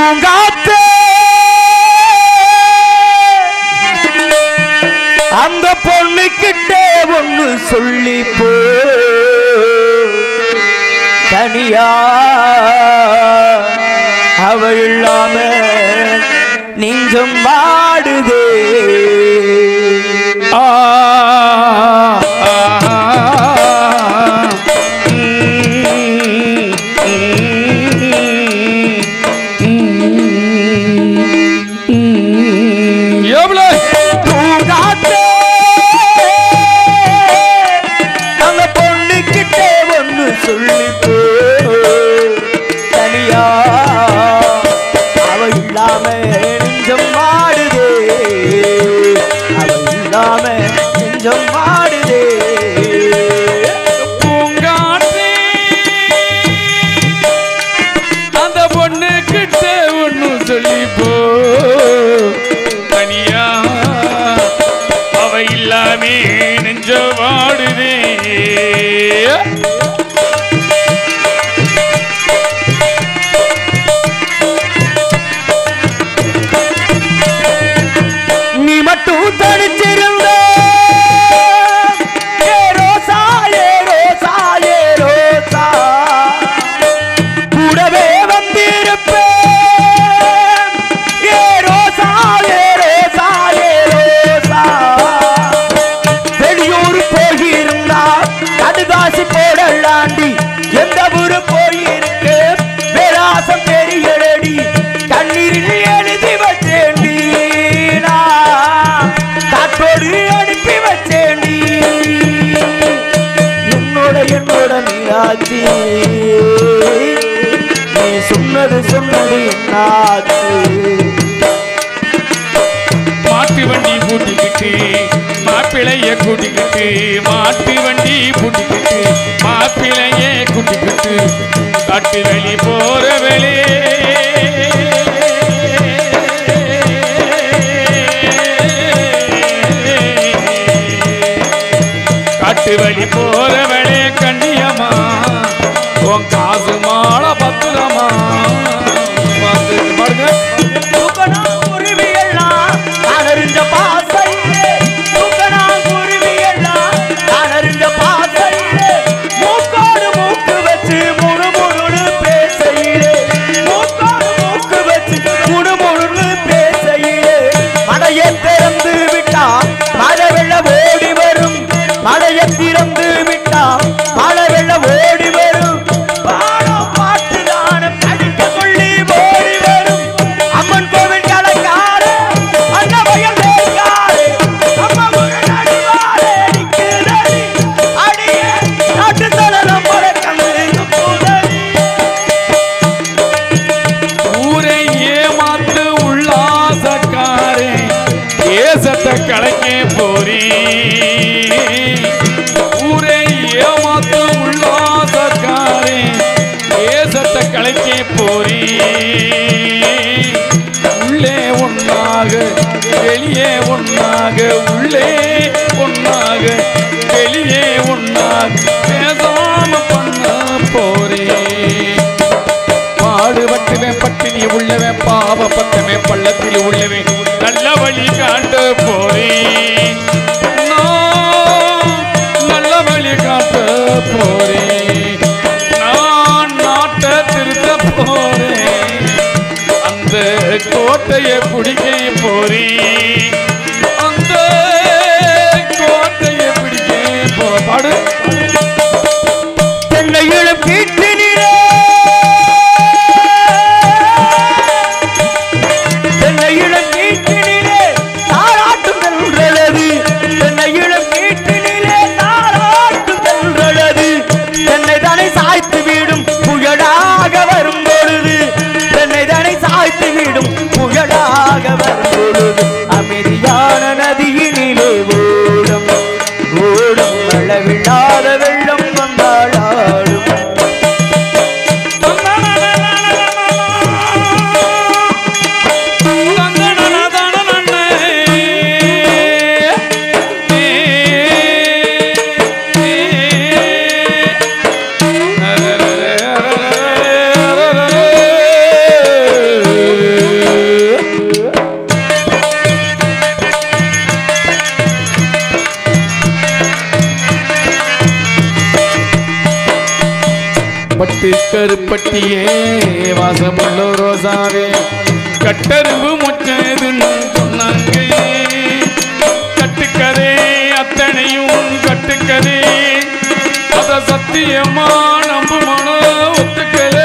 பூங்காத்தே அந்த பொண்ணுக்கிட்டே ஒண்ணு சொல்லி போ தனியா அவ இல்லாம நெஞ்சம் வாடுதே ஆ, ஆ, ம், ம், எவ்வளோ பூங்காத்தே அந்த பொண்ணுக்கிட்டே ஒண்ணு சொல்லி போ தனியா அவ இல்லாம நெஞ்சம் வாடுதே அவ இல்லாம நெஞ்சம் வாடுதே பூங்காற்றே அந்த பொண்ணு கிட்ட ஒண்ணு சொல்லி போ தனியா அவ இல்லாமே நெஞ்ச வாடுதே நீ மட்டும் தனிச்சிருந்த ஏ ரோசா ஏ ரோசா ஏ ரோசா கூடவே வந்திருப்பேன் ஏ ரோசா ஏ ரோசா ஏ ரோசா வெளியூர் போயிருந்தா கடுதாசி போடலாண்டி எந்த ஊரு போயிருக்கு வேராசம் தெரியலடி கண்ணீரில் எழுதி வச்சேண்டி நான் காற்றோடு அனுப்பி வச்சேண்டி என்னோட என்னோட மீனாட்சி நீ சொன்னது சொன்னது என்னாச்சு மாட்டு வண்டி பூட்டிக்கிட்டு மாப்பிளைய கூட்டிக்கிட்டு மாட்டு வண்டி பூட்டிக்கிட்டு மாப்பிளைய கூட்டிக்கிட்டு காட்டு வெளி போற வெளி காட்டு வழி போறவளே கண்ணியம்மா உன் காசு மாலை பத்திரமா பார்த்து பாருங்க தூக்கணாங்குருவியெல்லாம் அலறிஞ்ச பாசையிலே. தூக்கணாங்குருவியெல்லாம் அலறிஞ்ச பாசையிலே. மூக்கோடு மூக்கு வச்சு முணுமுணுன்னு பேசையிலே. மூக்கோடு மூக்கு வச்சு முணுமுணுன்னு பேசையிலே. மடையை திறந்து விட்டா மழை வெள்ளம் ஓடி வரும் மழையை திறந்து விட்டா மழை வெள்ளம் ஓடி வரும் பாடம் பாட்டு தானம் படிக்க சொல்லி ஓடி வரும் அம்மன் கோவில் கலக்காரு அன்னவயல் வேக்காரு அம்மா முருகன் அடிவாரே நிக்குதடி அடியே நாட்டு தலனம் முழக்கம் புதடி ஊரை ஏமாத்து உல்லாசக்காரே தேசத்தை கலைக்க போறே ஊரை ஏமாத்து உல்லாசக்காரே தேசத்தை கலைக்க போறே உள்ளே ஒன்னாக வெளியே ஒன்னாக உள்ளே ஒன்னாக வெளியே ஒன்னாக பேசாம பண்ண போறேன் பாடுபட்டுவன் பட்டினி உள்ளவன் பாவ பக்கமே பள்ளத்தில் உள்ளவன் நல்ல வழி காட்ட போறேன் நான் நல்ல வழி காட்ட போறேன் நான் நாட்டை திருத்த போறேன் அந்த கோட்டையை பிடிக்க போறேன் அந்த கோட்டையை பிடிக்க போ பாடு தென்னையிலும் கீர்த்தினிலே தென்னையிலும் கீர்த்தினிலே தாராட்டும் வென்றலது தென்னையிலும் கீர்த்தினிலே தாராட்டும் வென்றலது தென்னை தானே சாய்த்து விடும் புயலாக வரும் பொழுது தென்னை தானே சாய்த்து விடும் புயலாக வரும் பொழுது அமைதியா கருப்பட்டியே வாசமுள்ள ரோசாவே கட்டரும்பு மொச்சதுன்னு சொன்னாங்க கட்டுக்கதே அத்தனையும் கட்டுக்கதே அத சத்தியமா நம்பு மனோ ஒத்துக்கலே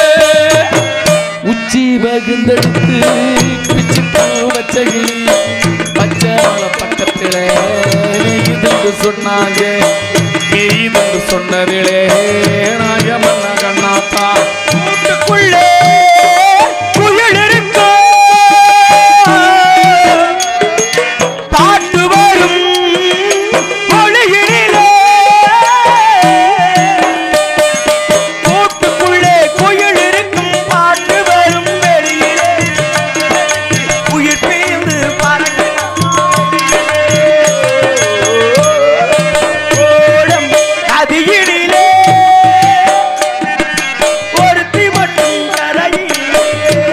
உச்சி பகுந்தெடுத்து பிச்சு பூ வச்ச கிளி பச்சை மலை பக்கத்துல இதுன்னு சொன்னாங்க இதுன்னு சொன்னதிலே நாயமன்ன கண்ணாத்தா கூட்டுக்குள்ளே குயில் இருக்கும் பாட்டு வரும் ஒளியினிலே கூட்டுக்குள்ளே குயில் இருக்கும் பாட்டு வரும் வெளியிலே உயிர் பேர்ந்து ஓடம் அதியினிலே ஒருத்தி மட்டும் கரையிலே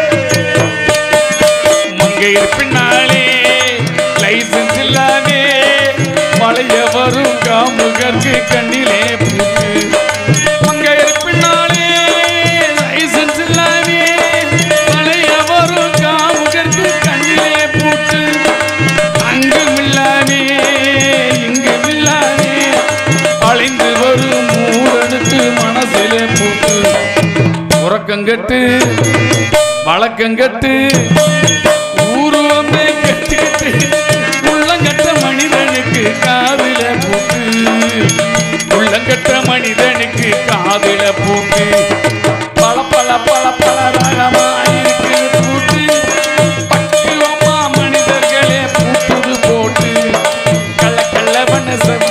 மங்கையர் பின்னாலே லைசன்ஸ் இல்லாமே மலைய வரும் காமுகர்க்கு கண்ணிலே பூத்து மங்கையர் பின்னாலே லைசன்ஸ் இல்லாமே மலைய வரும் காமுகர்க்கு கண்ணிலே பூத்து அங்கும் இல்லாமே இங்கும் இல்லாமே அலைந்து வரும் மூடனுக்கு மனசிலே பூத்து உறக்கங்கட்டு வழக்கங்கட்டு ஊருவமே கட்டிக்கிட்டு உள்ளங்கட்ட மனிதனுக்கு காதுல பூட்டு உள்ளங்கட்ட மனிதனுக்கு காதுல பூட்டு பல பல பல பல ரகமாயிருக்கு பூட்டு பக்குவமா மனிதர்களே பூட்டுது போட்டு கள்ள கள்ள பண்ண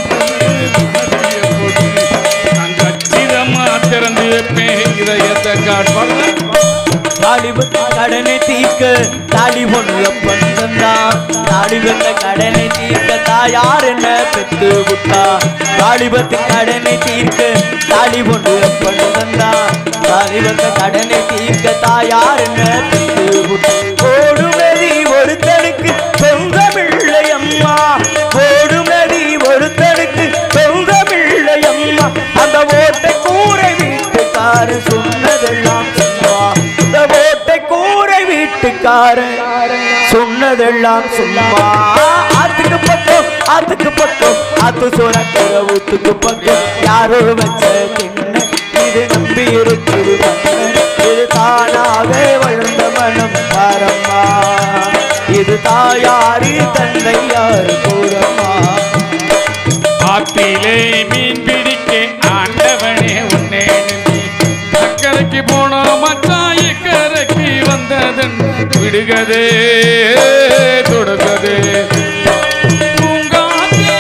போட்டு அங்க அச்சிதமா திறந்து வைப்பேன் இதயத்தை காட்டுவாங்க தாலிபன் கடனை தீர்க்க தாலி பொண்ணு பண்ணந்தான் தாலிபத்த கடனை தீர்க்க தாயார் என்ன பெத்து விட்டா தாலிபத்து கடனை தீர்க்க தாலி பொண்ணு பண்ணந்தான் தாலிபத்த கடனை தீர்க்க தாயார் என்ன பெத்து விட்டா ஓடுமதி ஒருத்தனுக்கு சொந்தமில்லை அம்மா ஓடுமதி ஒருத்தனுக்கு சொந்தமில்லை அம்மா அந்த ஓட்டை கூரை வீட்டுக்காரு சொன்னதெல்லாம் சும்மா இந்த ஓட்டை கூரை வீட்டுக்காரு சொன்னதெல்லாம் சும்மா ஆத்துக்கு பக்கம் ஆத்துக்கு பக்கம் ஆத்து சோறக்கிற ஊத்துக்கு பக்கம் யாரோ வச்ச திண்ண இது நம்பி இருக்குது மண்ணு. இது தானாக வளர்ந்த மனம் பாரம்மா இது தாயாரு தந்தை யாரு கூறம்மா ஆத்திலே மீன் பிடிக்க ஆண்டவனே உன்னே நம்பி அக்கறைக்கு போனோம் மச்சான் இக்கரைக்கு வந்ததன் விடுகதே தொடுகதே பூங்காத்தே,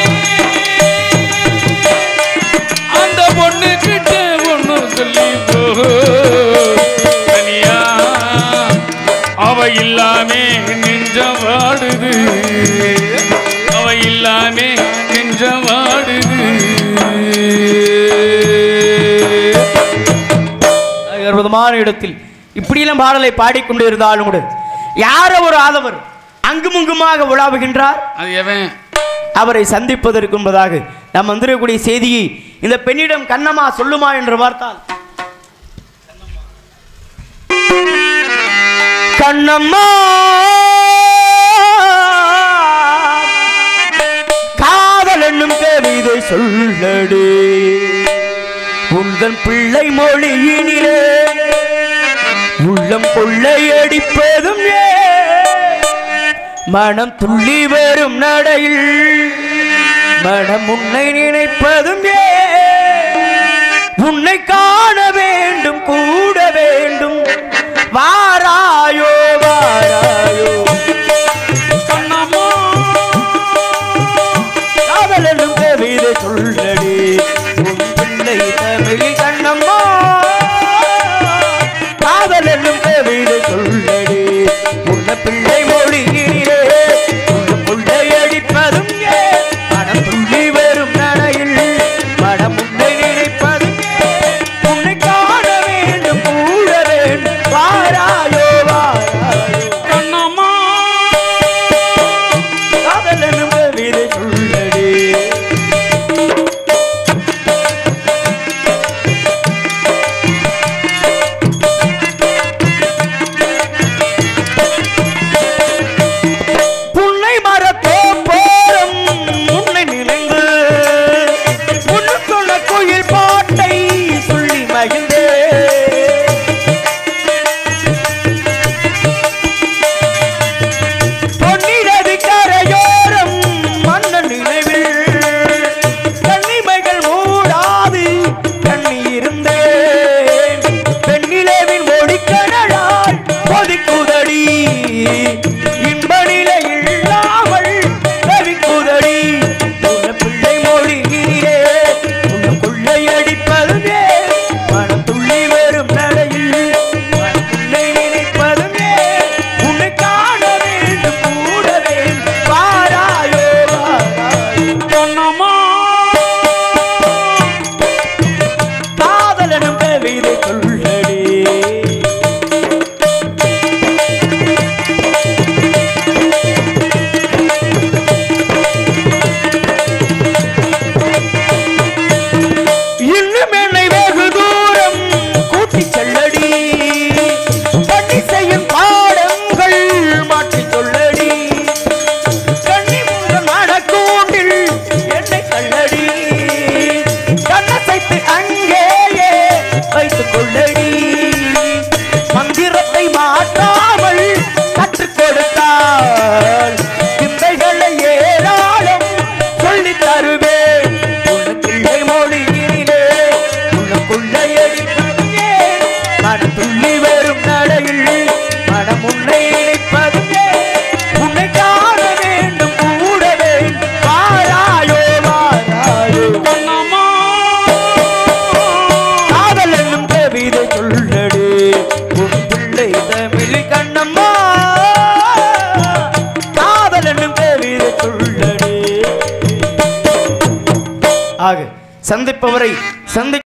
அந்த பொண்ணு கிட்ட ஒண்ணு சொல்லி போ தனியா அவ இல்லாமே நெஞ்சம் வாடுது அவ இல்லாமே நெஞ்சம் வாடுது அற்புதமான இடத்தில் இப்படியெல்லாம் பாடலை பாடிக்கொண்டு இருந்தாலும் கூட யாரோ ஒரு ஆதவர் அங்குமுங்குமாக உலாவுகின்றார் அது எவன் அவரை சந்திப்பதற்கு என்பதாக நாம் வந்திருக்கக்கூடிய செய்தியை இந்த பெண்ணிடம் கண்ணம்மா சொல்லுமா என்று பார்த்தால் கண்ணம்மா காதல் என்னும் கவிதை சொல்லடு உந்தன் பிள்ளை மொழியினிலே உள்ளம் கொள்ளையடிப்பதும் ஏன் மனம் துள்ளி வரும் நடையில் மனம் உன்னை நினைப்பதும் ஏன் உன்னை காண வேண்டும் கூட வேண்டும் வாராயோ வாராயோ கண்ணம்மா காதல் என்னும் கவிதை சொல்லடி உன் பிள்ளை தமிழ் கண்ணம்மா காதல் என்னும் கவிதை சொல்லடி உன்ன பிள்ளை மொழியிலே உன்ன பிள்ளை அடிப்பதும் ஏன்? மனம் துள்ளி வரும் நடையில் மனம் உன்னை நினைப்பதும் ஏன்? உன்னை சந்திப்பவரை சந்தி